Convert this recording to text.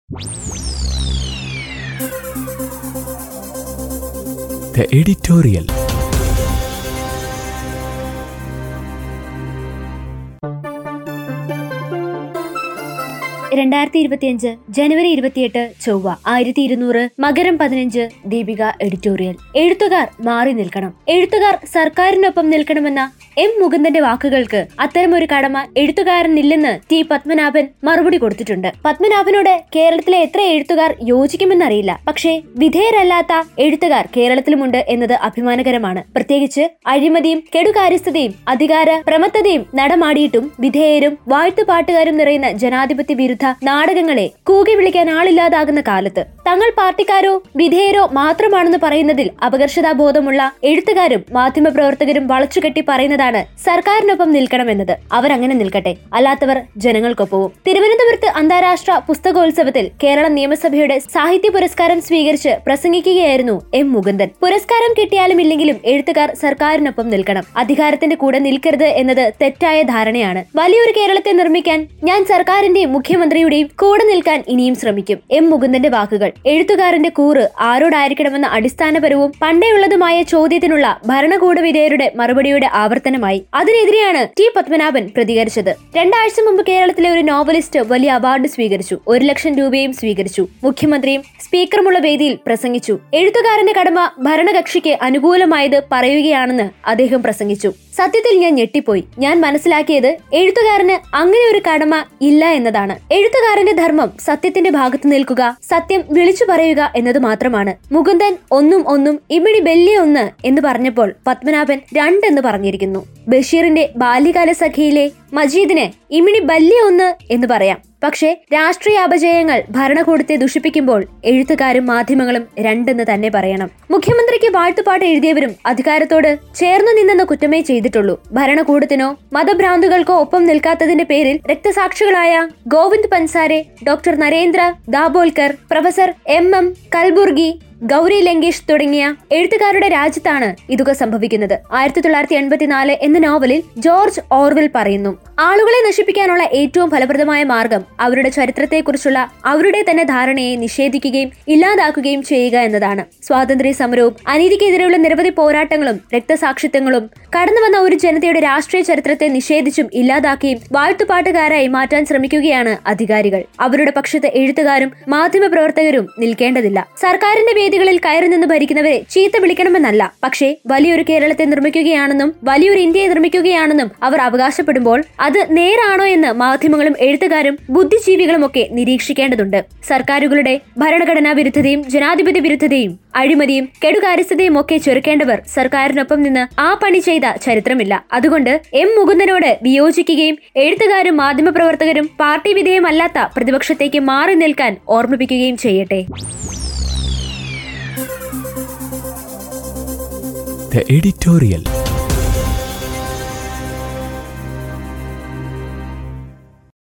The editorial. രണ്ടായിരത്തി ഇരുപത്തിയഞ്ച് ജനുവരി ഇരുപത്തിയെട്ട് ചൊവ്വ ആയിരത്തി ഇരുന്നൂറ് മകരം പതിനഞ്ച് ദീപിക എഡിറ്റോറിയൽ എഴുത്തുകാർ മാറി നിൽക്കണം എഴുത്തുകാർ സർക്കാരിനൊപ്പം നിൽക്കണമെന്ന എം മുകുന്ദന്റെ വാക്കുകൾക്ക് അത്തരമൊരു കടമ എഴുത്തുകാരനില്ലെന്ന് ടി പത്മനാഭൻ മറുപടി കൊടുത്തിട്ടുണ്ട് പത്മനാഭനോട് കേരളത്തിലെ എത്ര എഴുത്തുകാർ യോജിക്കുമെന്നറിയില്ല പക്ഷേ വിധേയരല്ലാത്ത എഴുത്തുകാർ കേരളത്തിലുമുണ്ട് എന്നത് അഭിമാനകരമാണ് പ്രത്യേകിച്ച് അഴിമതിയും കെടുകാര്യസ്ഥതയും അധികാര പ്രമത്തതയും നടമാടിയിട്ടും വിധേയരും വാഴ്ത്തുപാട്ടുകാരും നിറയുന്ന ജനാധിപത്യ വിരുദ്ധ നാടകങ്ങളെ കൂകി വിളിക്കാൻ ആളില്ലാതാകുന്ന കാലത്ത് തങ്ങൾ പാർട്ടിക്കാരോ വിധേയരോ മാത്രമാണെന്ന് പറയുന്നതിൽ അപകർഷതാബോധമുള്ള എഴുത്തുകാരും മാധ്യമപ്രവർത്തകരും വളച്ചുകെട്ടി പറയുന്നതാണ് സർക്കാരിനൊപ്പം നിൽക്കണമെന്നത് അവരങ്ങനെ നിൽക്കട്ടെ അല്ലാത്തവർ ജനങ്ങൾക്കൊപ്പവും തിരുവനന്തപുരത്ത് അന്താരാഷ്ട്ര പുസ്തകോത്സവത്തിൽ കേരള നിയമസഭയുടെ സാഹിത്യ പുരസ്കാരം സ്വീകരിച്ച് പ്രസംഗിക്കുകയായിരുന്നു എം മുകുന്ദൻ പുരസ്കാരം കിട്ടിയാലും ഇല്ലെങ്കിലും എഴുത്തുകാർ സർക്കാരിനൊപ്പം നിൽക്കണം അധികാരത്തിന്റെ കൂടെ നിൽക്കരുത് എന്നത് തെറ്റായ ധാരണയാണ് വലിയൊരു കേരളത്തെ നിർമ്മിക്കാൻ ഞാൻ സർക്കാരിന്റെയും മുഖ്യമന്ത്രിയുടെയും കൂടെ നിൽക്കാൻ ഇനിയും ശ്രമിക്കും എം മുകുന്ദന്റെ വാക്കുകൾ എഴുത്തുകാരന്റെ കൂറ് ആരോടായിരിക്കണമെന്ന അടിസ്ഥാനപരവും പണ്ടേയുള്ളതുമായ ചോദ്യത്തിനുള്ള ഭരണകൂട വിധേയരുടെ മറുപടിയുടെ ആവർത്തനമായി അതിനെതിരെയാണ് ടി പത്മനാഭൻ പ്രതികരിച്ചത് രണ്ടാഴ്ച മുമ്പ് കേരളത്തിലെ ഒരു നോവലിസ്റ്റ് വലിയ അവാർഡ് സ്വീകരിച്ചു ഒരു ലക്ഷം രൂപയും സ്വീകരിച്ചു മുഖ്യമന്ത്രിയും സ്പീക്കറുമുള്ള വേദിയിൽ പ്രസംഗിച്ചു എഴുത്തുകാരന്റെ കടമ ഭരണകക്ഷിക്ക് അനുകൂലമായത് പറയുകയാണെന്ന് അദ്ദേഹം പ്രസംഗിച്ചു സത്യത്തിൽ ഞാൻ ഞെട്ടിപ്പോയി ഞാൻ മനസ്സിലാക്കിയത് എഴുത്തുകാരന് അങ്ങനെ ഒരു കടമ ഇല്ല എന്നതാണ് എഴുത്തുകാരന്റെ ധർമ്മം സത്യത്തിന്റെ ഭാഗത്ത് നിൽക്കുക സത്യം വിളിച്ചു പറയുക എന്നത് മാത്രമാണ് മുകുന്ദൻ ഒന്നും ഒന്നും ഇമിടി ബല്യ ഒന്ന് എന്ന് പറഞ്ഞപ്പോൾ പത്മനാഭൻ രണ്ടെന്ന് പറഞ്ഞിരിക്കുന്നു ബഷീറിന്റെ ബാല്യകാല സഖിയിലെ മജീദിന് ഇമിണി ബല്യ ഒന്ന് എന്ന് പറയാം പക്ഷേ രാഷ്ട്രീയ അപജയങ്ങൾ ഭരണകൂടത്തെ ദുഷിപ്പിക്കുമ്പോൾ എഴുത്തുകാരും മാധ്യമങ്ങളും രണ്ടെന്ന് തന്നെ പറയണം മുഖ്യമന്ത്രിക്ക് വാഴ്ത്തുപാട്ട് എഴുതിയവരും അധികാരത്തോട് ചേർന്നു നിന്നെന്ന കുറ്റമേ ചെയ്തിട്ടുള്ളൂ ഭരണകൂടത്തിനോ മതഭ്രാന്തുകൾക്കോ ഒപ്പം നിൽക്കാത്തതിന്റെ പേരിൽ രക്തസാക്ഷികളായ Govind Pansare doctor Narendra Dabholkar professor M M Kalburgi Gauri Lankesh തുടങ്ങിയ എഴുത്തുകാരുടെ രാജ്യത്താണ് ഇതൊക്കെ സംഭവിക്കുന്നത് ആയിരത്തി തൊള്ളായിരത്തി എൺപത്തിനാല് എന്ന നോവലിൽ ജോർജ് ഓർവെൽ പറയുന്നു ആളുകളെ നശിപ്പിക്കാനുള്ള ഏറ്റവും ഫലപ്രദമായ മാർഗം അവരുടെ ചരിത്രത്തെക്കുറിച്ചുള്ള അവരുടെ തന്നെ ധാരണയെ നിഷേധിക്കുകയും ഇല്ലാതാക്കുകയും ചെയ്യുക എന്നതാണ് സ്വാതന്ത്ര്യ സമരവും അനീതിക്കെതിരെയുള്ള നിരവധി പോരാട്ടങ്ങളും രക്തസാക്ഷിത്വങ്ങളും കടന്നു വന്ന ഒരു ജനതയുടെ രാഷ്ട്രീയ ചരിത്രത്തെ നിഷേധിച്ചും ഇല്ലാതാക്കിയും വാഴ്ത്തുപാട്ടുകാരായി മാറ്റാൻ ശ്രമിക്കുകയാണ് അധികാരികൾ അവരുടെ പക്ഷത്ത് എഴുത്തുകാരും മാധ്യമപ്രവർത്തകരും നിൽക്കേണ്ടതില്ല സർക്കാരിന്റെ വേദികളിൽ കയറി നിന്ന് ഭരിക്കുന്നവരെ ചീത്ത വിളിക്കണമെന്നല്ല പക്ഷേ വലിയൊരു കേരളത്തെ നിർമ്മിക്കുകയാണെന്നും വലിയൊരു ഇന്ത്യയെ നിർമ്മിക്കുകയാണെന്നും അവർ അവകാശപ്പെടുമ്പോൾ അത് നേരാണോ എന്ന് മാധ്യമങ്ങളും എഴുത്തുകാരും ബുദ്ധിജീവികളും ഒക്കെ നിരീക്ഷിക്കേണ്ടതുണ്ട് സർക്കാരുകളുടെ ഭരണഘടനാ വിരുദ്ധതയും ജനാധിപത്യ വിരുദ്ധതയും അഴിമതിയും കെടുകാര്യസ്ഥതയും ഒക്കെ ചെറുക്കേണ്ടവർ സർക്കാരിനൊപ്പം നിന്ന് ആ പണി ചെയ്ത ചരിത്രമില്ല അതുകൊണ്ട് എം മുകുന്ദനോട് വിയോജിക്കുകയും എഴുത്തുകാരും മാധ്യമപ്രവർത്തകരും പാർട്ടി വിധേയമല്ലാത്ത പ്രതിപക്ഷത്തേക്ക് മാറി നിൽക്കാൻ ഓർമ്മിപ്പിക്കുകയും ചെയ്യട്ടെ The editorial.